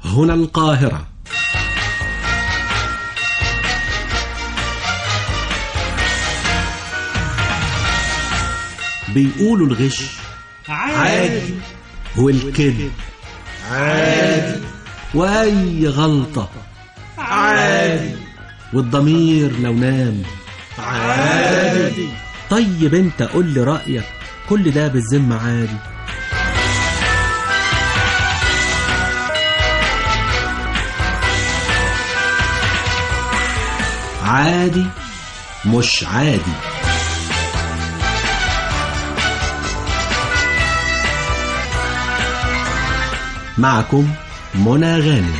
هنا القاهرة بيقولوا الغش عادي والكذب عادي وأي غلطة عادي والضمير لو نام عادي طيب انت قول لي رأيك كل ده بالذمة عادي عادي مش عادي معكم منى غانم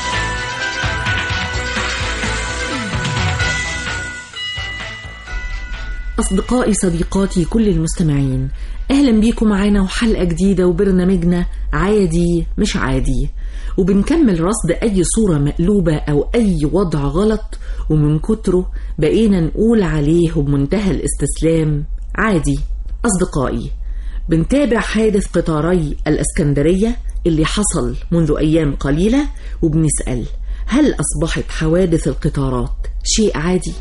أصدقائي صديقاتي كل المستمعين أهلا بيكم معانا وحلقة جديدة وبرنامجنا عادي مش عادي وبنكمل رصد أي صورة مقلوبة أو أي وضع غلط ومن كتره بقينا نقول عليه بمنتهى الاستسلام عادي أصدقائي بنتابع حادث قطاري الأسكندرية اللي حصل منذ أيام قليلة وبنسأل هل أصبحت حوادث القطارات شيء عادي؟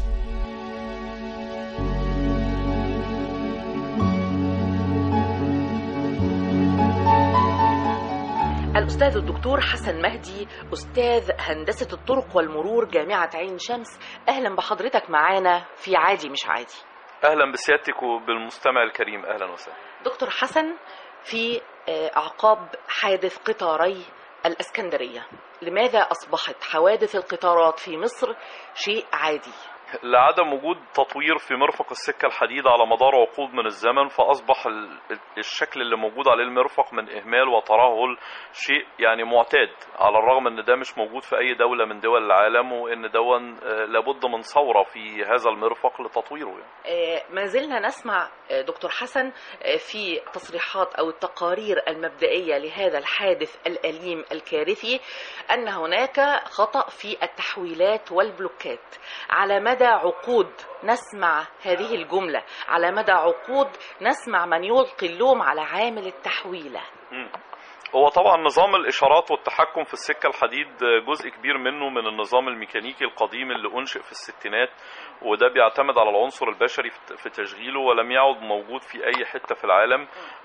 الأستاذ الدكتور حسن مهدي أستاذ هندسة الطرق والمرور جامعة عين شمس أهلا بحضرتك معانا في عادي مش عادي اهلا بسيادتك وبالمستمع الكريم اهلا وسهلا دكتور حسن في آه، أعقاب حادث قطاري الأسكندرية لماذا أصبحت حوادث القطارات في مصر شيء عادي؟ لعدم وجود تطوير في مرفق السكة الحديد على مدار عقود من الزمن فأصبح ال- الشكل اللي موجود عليه المرفق من إهمال وترهل شيء يعني معتاد على الرغم أن ده مش موجود في أي دولة من دول العالم وأن دون آه، لابد من ثورة في هذا المرفق لتطويره يعني. آه، ما زلنا نسمع آه، دكتور حسن آه، في تصريحات أو التقارير المبدئية لهذا الحادث الأليم الكارثي أن هناك خطأ في التحويلات والبلوكات على مدى عقود نسمع هذه الجملة على مدى عقود نسمع من يلقي اللوم على عامل التحويلة مم. هو طبعا نظام الاشارات والتحكم في السكه الحديد جزء كبير منه من النظام الميكانيكي القديم اللي انشئ في الستينات وده بيعتمد على العنصر البشري في- في تشغيله ولم يعد موجود في اي حته في العالم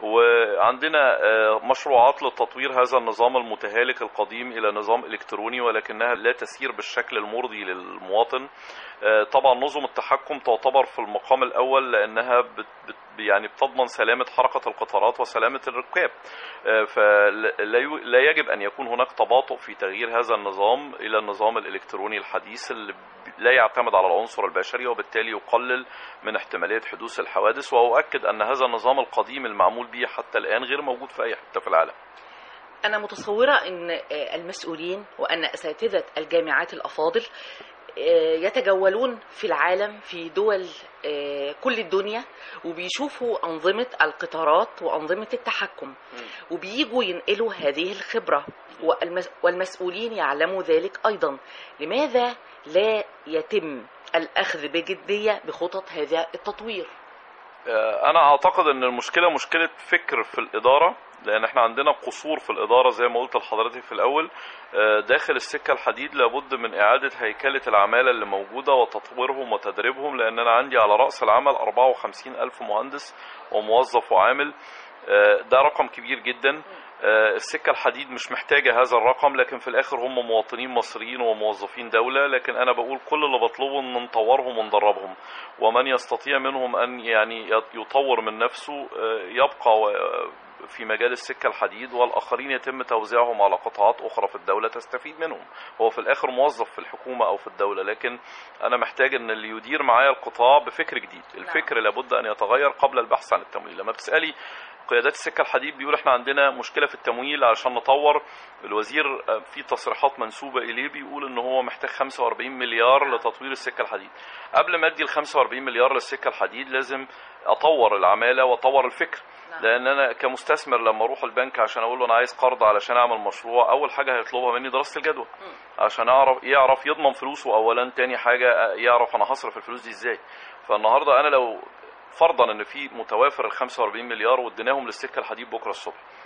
وعندنا آه، مشروعات لتطوير هذا النظام المتهالك القديم الى نظام الكتروني ولكنها لا تسير بالشكل المرضي للمواطن آه، طبعا نظم التحكم تعتبر في المقام الاول لانها بت بت يعني بتضمن سلامه حركه القطارات وسلامه الركاب آه، فلا يو- لا يجب ان يكون هناك تباطؤ في تغيير هذا النظام الى النظام الالكتروني الحديث اللي ب- لا يعتمد على العنصر البشري وبالتالي يقلل من احتماليه حدوث الحوادث واؤكد ان هذا النظام القديم المعمول به حتى الان غير موجود في اي حته في العالم أنا متصورة أن آه، المسؤولين وأن أساتذة الجامعات الأفاضل آه، يتجولون في العالم في دول آه، كل الدنيا وبيشوفوا أنظمة القطارات وأنظمة التحكم وبييجوا ينقلوا هذه الخبرة والمس- والمسؤولين يعلموا ذلك أيضا لماذا لا يتم الأخذ بجدية بخطط هذا التطوير آه، انا اعتقد ان المشكله مشكله فكر في الاداره لان احنا عندنا قصور في الاداره زي ما قلت لحضرتك في الاول آه، داخل السكه الحديد لابد من اعاده هيكله العماله اللي موجوده وتطويرهم وتدريبهم لان انا عندي على راس العمل 54 الف مهندس وموظف وعامل آه، ده رقم كبير جدا آه، السكة الحديد مش محتاجة هذا الرقم لكن في الآخر هم مواطنين مصريين وموظفين دولة لكن أنا بقول كل اللي بطلبه إن نطورهم وندربهم ومن يستطيع منهم أن يعني يطور من نفسه آه، يبقى و- في مجال السكة الحديد والآخرين يتم توزيعهم على قطاعات أخرى في الدولة تستفيد منهم هو في الآخر موظف في الحكومة أو في الدولة لكن أنا محتاج أن اللي يدير معايا القطاع بفكر جديد الفكر لابد أن يتغير قبل البحث عن التمويل لما بتسألي قيادات السكة الحديد بيقول احنا عندنا مشكلة في التمويل علشان نطور الوزير آه، في تصريحات منسوبة إليه بيقول إن هو محتاج 45 مليار لتطوير السكة الحديد قبل ما أدي ال 45 مليار للسكة الحديد لازم أطور العمالة وأطور الفكر لان انا كمستثمر لما اروح البنك عشان اقول له انا عايز قرض علشان اعمل مشروع اول حاجه هيطلبها مني دراسه الجدوى عشان اعرف يعرف يضمن فلوسه اولا تاني حاجه يعرف انا هصرف الفلوس دي ازاي فالنهارده انا لو فرضا ان في متوافر ال 45 مليار واديناهم للسكه الحديد بكره الصبح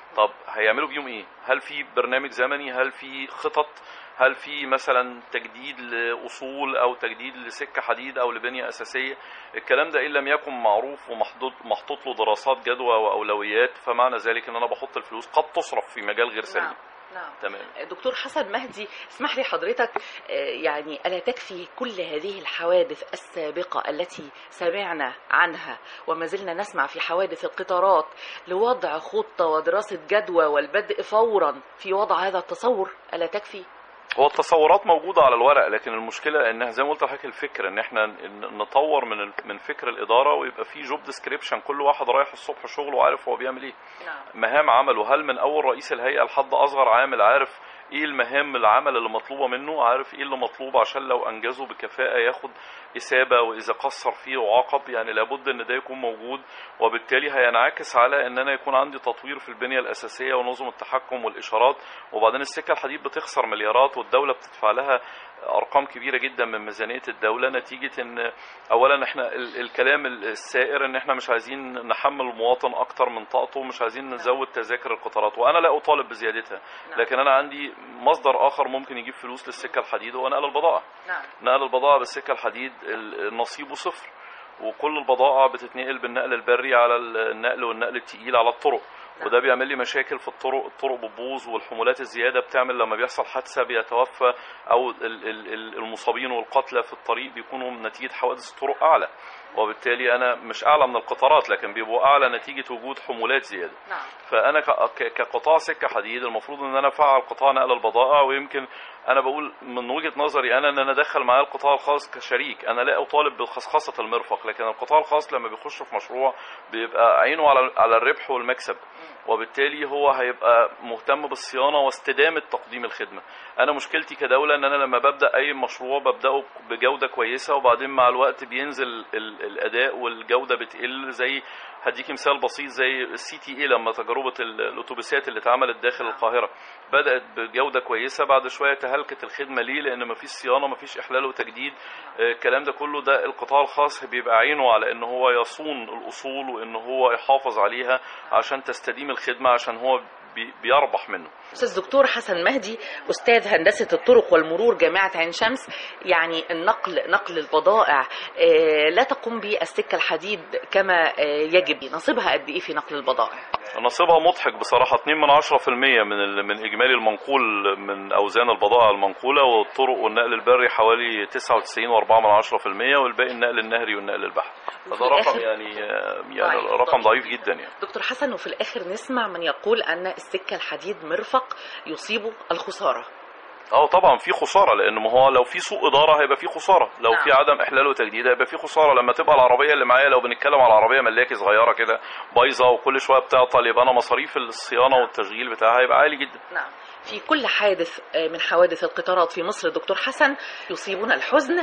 طب هيعملوا بيهم ايه هل في برنامج زمني هل في خطط هل في مثلا تجديد لاصول او تجديد لسكه حديد او لبنيه اساسيه الكلام ده ان لم يكن معروف ومحطوط محطوط له دراسات جدوى واولويات فمعنى ذلك ان انا بحط الفلوس قد تصرف في مجال غير سليم نعم نعم تمام دكتور حسن مهدي اسمح لي حضرتك آه، يعني ألا تكفي كل هذه الحوادث السابقة التي سمعنا عنها وما زلنا نسمع في حوادث القطارات لوضع خطة ودراسة جدوى والبدء فورا في وضع هذا التصور ألا تكفي؟ هو التصورات موجوده على الورق لكن المشكله ان زي ما قلت لحضرتك الفكر ان احنا ن- نطور من ال- من فكر الاداره ويبقى في جوب ديسكريبشن كل واحد رايح الصبح شغله وعارف هو بيعمل ايه نعم مهام عمله هل من اول رئيس الهيئه لحد اصغر عامل عارف ايه المهام العمل اللي مطلوبه منه عارف ايه اللي مطلوب عشان لو انجزه بكفاءه ياخد اثابه واذا قصر فيه يعاقب يعني لابد ان ده يكون موجود وبالتالي هينعكس على ان انا يكون عندي تطوير في البنيه الاساسيه ونظم التحكم والاشارات وبعدين السكه الحديد بتخسر مليارات والدوله بتدفع لها ارقام كبيره جدا من ميزانيه الدوله نتيجه ان اولا احنا ال- الكلام السائر ان احنا مش عايزين نحمل المواطن اكتر من طاقته مش عايزين نزود تذاكر القطارات وانا لا اطالب بزيادتها نعم. لكن انا عندي مصدر اخر ممكن يجيب فلوس للسكه الحديد هو نقل البضائع نعم نقل البضائع بالسكه الحديد ال- نصيبه صفر وكل البضائع بتتنقل بالنقل البري على النقل والنقل التقيل على الطرق نعم. وده بيعمل لي مشاكل في الطرق الطرق بتبوظ والحمولات الزياده بتعمل لما بيحصل حادثه بيتوفى او ال- ال- ال- المصابين والقتلى في الطريق بيكونوا نتيجه حوادث الطرق اعلى وبالتالي انا مش اعلى من القطارات لكن بيبقوا اعلى نتيجه وجود حمولات زياده نعم فانا ك- ك- كقطاع سكه حديد المفروض ان انا افعل قطاع نقل البضائع ويمكن انا بقول من وجهه نظري انا ان انا ادخل معايا القطاع الخاص كشريك انا لا اطالب بخصخصه المرفق لكن القطاع الخاص لما بيخش في مشروع بيبقى عينه على على الربح والمكسب وبالتالي هو هيبقى مهتم بالصيانه واستدامه تقديم الخدمه انا مشكلتي كدوله ان انا لما ببدا اي مشروع ببداه بجوده كويسه وبعدين مع الوقت بينزل ال- الاداء والجوده بتقل زي هديكي مثال بسيط زي السي تي اي لما تجربه ال- الاتوبيسات اللي اتعملت داخل القاهره بدات بجوده كويسه بعد شويه تهلكت الخدمه ليه لان مفيش صيانه مفيش احلال وتجديد آه، الكلام ده كله ده القطاع الخاص بيبقى عينه على ان هو يصون الاصول وان هو يحافظ عليها عشان تستديم الخدمه عشان هو بي- بيربح منه أستاذ دكتور حسن مهدي أستاذ هندسة الطرق والمرور جامعة عين شمس يعني النقل نقل البضائع آه، لا تقوم به السكة الحديد كما آه، يجب نصيبها قد إيه في نقل البضائع نصيبها مضحك بصراحة 2 من 10% من ال- من إجمالي المنقول من أوزان البضائع المنقولة والطرق والنقل البري حوالي 99.4 من 10% والباقي النقل النهري والنقل البحري وفي فده رقم الآخر- يعني يعني ضعيف، رقم ضعيف. ضعيف جدا يعني دكتور حسن وفي الآخر نسمع من يقول أن السكة الحديد مرفق يصيبه الخسارة اه طبعا في خساره لان ما هو لو في سوء اداره هيبقى في خساره لو نعم. في عدم احلال وتجديد هيبقى في خساره لما تبقى العربيه اللي معايا لو بنتكلم على عربيه ملاكي صغيره كده بايظه وكل شويه بتعطل يبقى انا مصاريف الصيانه والتشغيل بتاعها هيبقى عالي جدا نعم في كل حادث آه، من حوادث القطارات في مصر دكتور حسن يصيبنا الحزن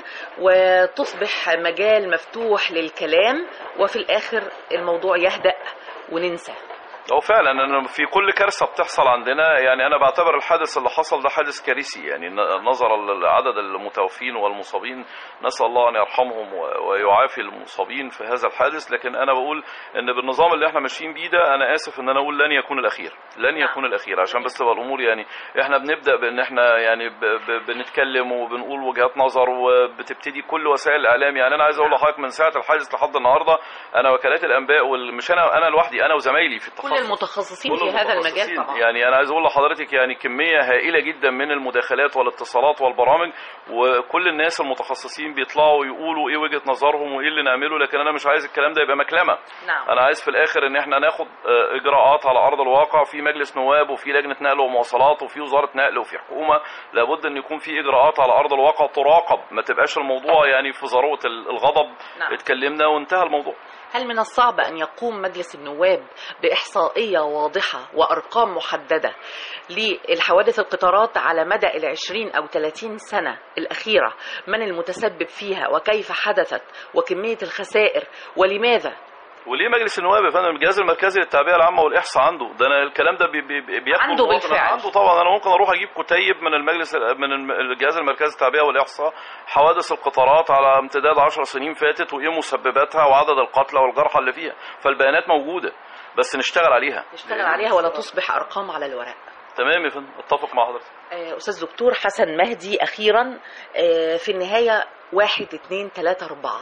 وتصبح مجال مفتوح للكلام وفي الآخر الموضوع يهدأ وننسى هو فعلا انا في كل كارثه بتحصل عندنا يعني انا بعتبر الحادث اللي حصل ده حادث كارثي يعني ن- نظرا لعدد المتوفين والمصابين نسال الله ان يرحمهم و- ويعافي المصابين في هذا الحادث لكن انا بقول ان بالنظام اللي احنا ماشيين بيه ده انا اسف ان انا اقول لن يكون الاخير لن نعم. يكون الاخير عشان بس تبقى الامور يعني احنا بنبدا بان احنا يعني ب- ب- بنتكلم وبنقول وجهات نظر وبتبتدي كل وسائل الاعلام يعني انا عايز اقول لحضرتك من ساعه الحادث لحد النهارده انا وكالات الانباء ومش انا انا لوحدي انا وزمايلي في التخصص كل المتخصصين كل في هذا المجال المتخصصين. طبعا يعني انا عايز اقول لحضرتك يعني كميه هائله جدا من المداخلات والاتصالات والبرامج وكل الناس المتخصصين بيطلعوا يقولوا ايه وجهه نظرهم وايه اللي نعمله لكن انا مش عايز الكلام ده يبقى مكلمه نعم انا عايز في الاخر ان احنا ناخد آه، اجراءات على ارض الواقع في مجلس نواب وفي لجنه نقل ومواصلات وفي وزاره نقل وفي حكومه لابد ان يكون في اجراءات على ارض الواقع تراقب ما تبقاش الموضوع يعني في ذروه ال- الغضب نعم. اتكلمنا وانتهى الموضوع هل من الصعب أن يقوم مجلس النواب بإحصائية واضحة وأرقام محددة للحوادث القطارات على مدى العشرين أو ثلاثين سنة الأخيرة من المتسبب فيها وكيف حدثت وكمية الخسائر ولماذا وليه مجلس النواب يا فندم الجهاز المركزي للتعبئه العامه والاحصاء عنده ده انا الكلام ده بي بي بي- بياخد عنده المواطن. بالفعل. عنده طبعا انا ممكن اروح اجيب كتيب من المجلس من الم- الجهاز المركزي للتعبئه والاحصاء حوادث القطارات على امتداد 10 سنين فاتت وايه مسبباتها وعدد القتلى والجرحى اللي فيها فالبيانات موجوده بس نشتغل عليها نشتغل عليها ولا تصبح ارقام على الورق تمام يا فندم اتفق مع حضرتك آه، أستاذ دكتور حسن مهدي أخيرا آه، في النهاية واحد اتنين تلاتة أربعة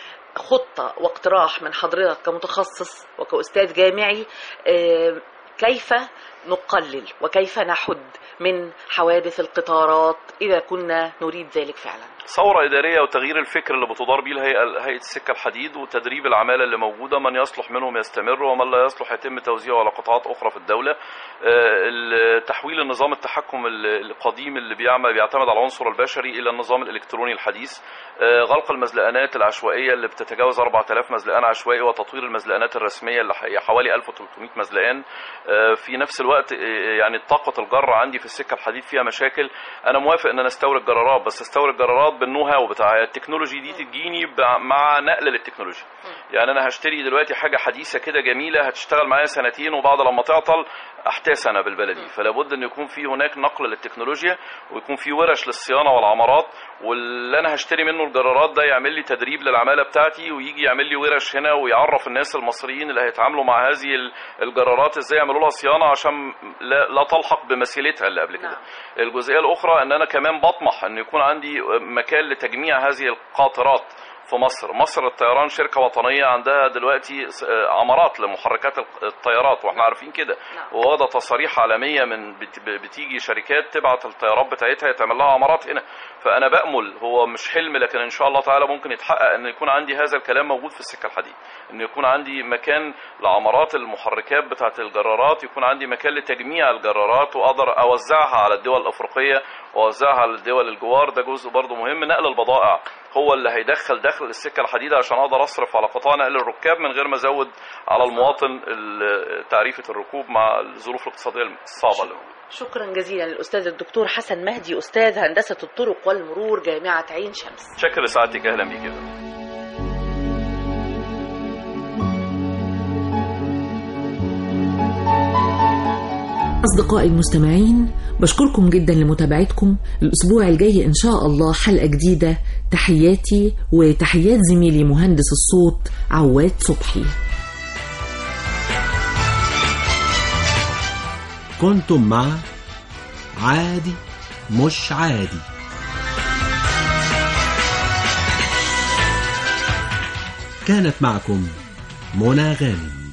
خطة واقتراح من حضرتك كمتخصص وكأستاذ جامعي آه، كيف نقلل وكيف نحد من حوادث القطارات إذا كنا نريد ذلك فعلا ثورة إدارية وتغيير الفكر اللي بتدار بيه الهيئة هيئة السكة الحديد وتدريب العمالة اللي موجودة من يصلح منهم يستمر ومن لا يصلح يتم توزيعه على قطاعات أخرى في الدولة آه، تحويل النظام التحكم ال- القديم اللي بيعمل بيعتمد على العنصر البشري إلى النظام الإلكتروني الحديث آه، غلق المزلقانات العشوائية اللي بتتجاوز 4000 مزلقان عشوائي وتطوير المزلقانات الرسمية اللي هي حوالي 1300 مزلقان آه، في نفس الوقت آه، يعني طاقة الجر عندي في السكة الحديد فيها مشاكل أنا موافق إن أنا أستورد جرارات بس أستورد جرارات بالنو هاو بتاع التكنولوجي دي تجيني ب- مع نقل للتكنولوجيا يعني أنا هشتري دلوقتي حاجة حديثة كده جميلة هتشتغل معايا سنتين وبعد لما تعطل احتاس انا بالبلدي فلا بد ان يكون في هناك نقل للتكنولوجيا ويكون في ورش للصيانه والعمارات واللي انا هشتري منه الجرارات ده يعمل لي تدريب للعماله بتاعتي ويجي يعمل لي ورش هنا ويعرف الناس المصريين اللي هيتعاملوا مع هذه ال- الجرارات ازاي يعملوا لها صيانه عشان لا, لا تلحق بمثيلتها اللي قبل كده نعم. الجزئيه الاخرى ان انا كمان بطمح ان يكون عندي مكان لتجميع هذه القاطرات في مصر مصر الطيران شركة وطنية عندها دلوقتي س- آه، عمارات لمحركات الق- الطيارات واحنا عارفين كده نعم. وواخدة تصاريح عالمية من بت- بتيجي شركات تبعت الطيارات بتاعتها يتعمل لها عمارات هنا فأنا بأمل هو مش حلم لكن إن شاء الله تعالى ممكن يتحقق إن يكون عندي هذا الكلام موجود في السكة الحديد إن يكون عندي مكان لعمارات المحركات بتاعة الجرارات يكون عندي مكان لتجميع الجرارات وأقدر أوزعها على الدول الأفريقية وأوزعها على الدول الجوار ده جزء برضه مهم نقل البضائع هو اللي هيدخل دخل السكة الحديدة عشان أقدر أصرف على قطاع نقل الركاب من غير ما أزود على المواطن ال- تعريفة الركوب مع الظروف الاقتصادية الصعبة اللي موجودة. شكرا جزيلا للأستاذ الدكتور حسن مهدي أستاذ هندسة الطرق والمرور جامعة عين شمس شكر لسعادتك أهلا بيك يا فندم. أصدقائي المستمعين بشكركم جدا لمتابعتكم الأسبوع الجاي إن شاء الله حلقة جديدة تحياتي وتحيات زميلي مهندس الصوت عواد صبحي كنتم مع عادي مش عادي كانت معكم منى غانم